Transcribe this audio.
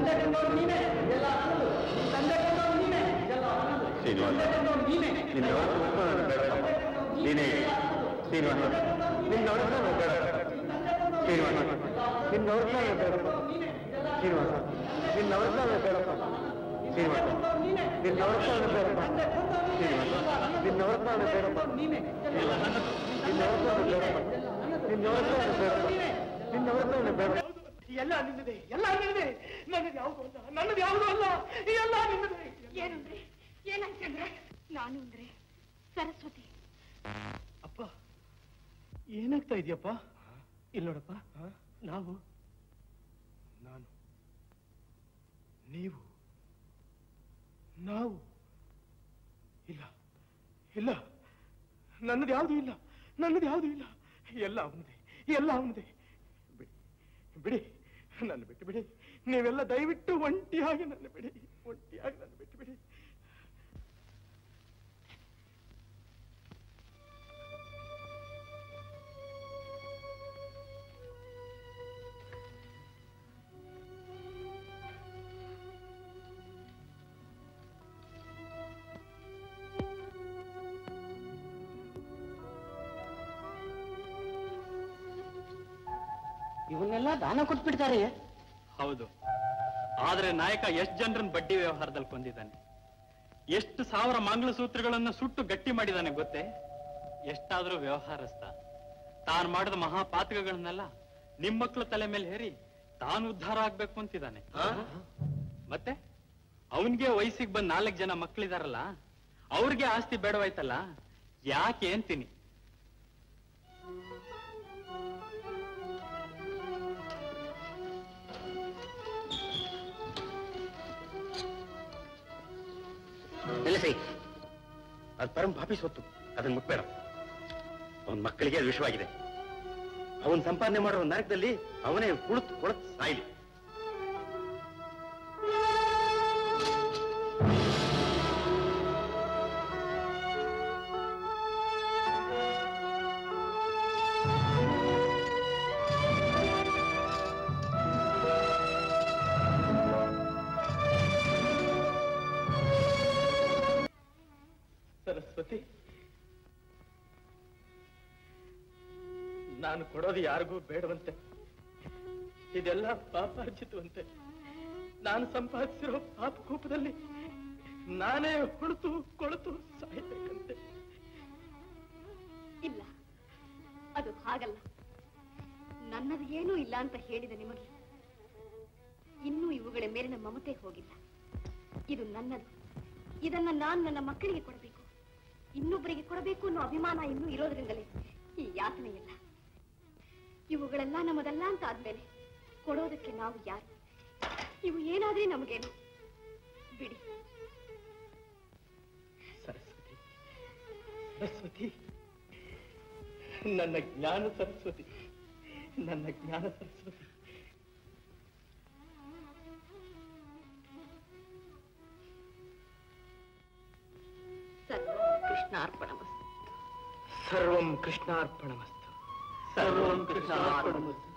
ತಂದೆ ಕಂಡವ್ರು ನೀನೇ ಎಲ್ಲ ನನ್ನದು ನಿನ್ ತಂದೆ ಕಂಡವ್ರು ನೀನೇ ಎಲ್ಲ ನನ್ನದು ಶ್ರೀನಿವಾಸ. ತಂದೆ ಕಂಡವ್ರು ನೀನೇ ನಿನ್ನ ಬೇಡ ನೀನೇ ಶ್ರೀನಿವಾಸ ನಿನ್ನ ಬೇಡ ಶ್ರೀನಿವಾಸ ನಿನ್ನ ಬೇಡಪ್ಪ ಶ್ರೀನಿವಾಸ ನಿನ್ನ ಬೇಡಪ್ಪ ಶ್ರೀನಿವಾಸ ನಿನ್ನ ಬೇಡಪ್ಪ ಶ್ರೀನಿವಾಸ ನಿನ್ನ ಬೇಡಪ್ಪ ನೀನೇ ನಿನ್ನ ಬೇಡಪ್ಪ ನಿನ್ನ ಬೇಡಪ್ಪ ನಿನ್ನ ಬೇಡ ಎಲ್ಲ ನಿನ್ನದೇ ಎಲ್ಲ ನಿನ್ನದೇ ನನ್ನದು ಯಾವುದು ಅಲ್ಲ ನನ್ನದು ಯಾವುದು ಅಲ್ಲ ಎಲ್ಲ ನಿನ್ನದೇ ಏನಂದ್ರೆ ಏನಾಯ್ತಂದ್ರೆ ನಾನು ಅಂದ್ರೆ ಸರಸ್ವತಿ ಅಪ್ಪ ಏನಾಗ್ತಾ ಇದೆಯಪ್ಪ ಇಲ್ಲ ನೋಡಪ್ಪ ನಾವು ನಾನು ನೀವು ನಾವು ಇಲ್ಲ ಇಲ್ಲ ನನ್ನದು ಯಾವುದು ಇಲ್ಲ ನನ್ನದು ಯಾವುದು ಇಲ್ಲ ಎಲ್ಲ ಅವನದೇ ಎಲ್ಲ ಅವನದೇ ಬಿಡಿ ಬಿಡಿ ನನ್ನ ಬಿಟ್ಟು ಬಿಡಿ ನೀವೆಲ್ಲ ದಯವಿಟ್ಟು ಒಂಟಿಯಾಗಿ ನನ್ನ ಬಿಡಿ ಒಂಟಿಯಾಗಿ ನನ್ನ ಬಿಟ್ಟು ಬಿಡಿ ಇವನ್ನೆಲ್ಲ ದಾನ ಕೊಟ್ಬಿಡ್ತಾರೆ ಹೌದು ಆದ್ರೆ ನಾಯಕ ಎಷ್ಟು ಜನರನ್ನ ಬಡ್ಡಿ ವ್ಯವಹಾರದಲ್ಲಿ ಕೊಂದಿದ್ದಾನೆ ಎಷ್ಟು ಸಾವಿರ ಮಂಗಳಸೂತ್ರಗಳನ್ನ ಸುಟ್ಟು ಗಟ್ಟಿ ಮಾಡಿದಾನೆ ಗೊತ್ತೇ ಎಷ್ಟಾದ್ರೂ ವ್ಯವಹಾರಸ್ಥ ತಾನು ಮಾಡಿದ ಮಹಾಪಾತಕಗಳನ್ನೆಲ್ಲ ನಿಮ್ ಮಕ್ಳ ತಲೆ ಮೇಲೆ ಹೇರಿ ತಾನು ಉದ್ಧಾರ ಆಗ್ಬೇಕು ಅಂತಿದ್ದಾನೆ ಮತ್ತೆ ಅವನ್ಗೆ ವಯಸ್ಸಿಗೆ ಬಂದ್ ನಾಲ್ಕು ಜನ ಮಕ್ಳಿದಾರಲ್ಲ ಅವ್ರಿಗೆ ಆಸ್ತಿ ಬೇಡವಾಯ್ತಲ್ಲ ಯಾಕೆ ಅಂತೀನಿ ನಿಲ್ಲಿಸಿ ಅದು ಪರಂ ಪಾಪಿ ಸೊತ್ತು ಅದನ್ನ ಮುಟ್ಬೇಡ ಅವನ ಮಕ್ಕಳಿಗೆ ಅದು ವಿಷವಾಗಿದೆ ಅವನ್ ಸಂಪಾದನೆ ಮಾಡೋ ನರಕದಲ್ಲಿ ಅವನೇ ಕುಳಿತು ಕೊಳತ್ ಸಾಯ್ಲಿ ಸರಸ್ವತಿ ನಾನು ಕೊಡೋದು ಯಾರಿಗೂ ಬೇಡವಂತೆ ಇದೆಲ್ಲ ಪಾಪಾರ್ಜಿತವಂತೆ ನಾನು ಸಂಪಾದಿಸಿರೋ ಪಾಪ ಕೂಪದಲ್ಲಿ ನಾನೇ ಹುಳುತು ಕೊಳತು ಸಾಯ್ಬೇಕಂತೆ ಇಲ್ಲ ಅದು ಹಾಗಲ್ಲ ನನ್ನದು ಏನೂ ಇಲ್ಲ ಅಂತ ಹೇಳಿದ ನಿಮಗೆ ಇನ್ನೂ ಇವುಗಳ ಮೇಲಿನ ಮಮತೆ ಹೋಗಿಲ್ಲ ಇದು ನನ್ನದು ಇದನ್ನ ನಾನು ನನ್ನ ಮಕ್ಕಳಿಗೆ ಕೊಡಬೇಕು ಇನ್ನೊಬ್ಬರಿಗೆ ಕೊಡಬೇಕು ಅನ್ನೋ ಅಭಿಮಾನ ಇನ್ನೂ ಇರೋದ್ರಿಂದಲೇ ಈ ಯಾತನೆ ಇಲ್ಲ ಇವುಗಳೆಲ್ಲ ನಮ್ಮದಲ್ಲ ಅಂತ ಆದ್ಮೇಲೆ ಕೊಡೋದಕ್ಕೆ ನಾವು ಯಾರು ಇವು ಏನಾದ್ರೆ ನಮಗೇನು ಬಿಡಿ ಸರಸ್ವತಿ ಸರಸ್ವತಿ ನನ್ನ ಜ್ಞಾನ ಸರಸ್ವತಿ ನನ್ನ ಜ್ಞಾನ ಸರಸ್ವತಿ ಸರ್ವ ಕೃಷ್ಣಾರ್ಪಣಮಸ್ತು ಸರ್ವಂ ಕೃಷ್ಣಾರ್ಪಣಮಸ್ತು ಸರ್ವಂ ಕೃಷ್ಣಾರ್ಪಣಮಸ್ತು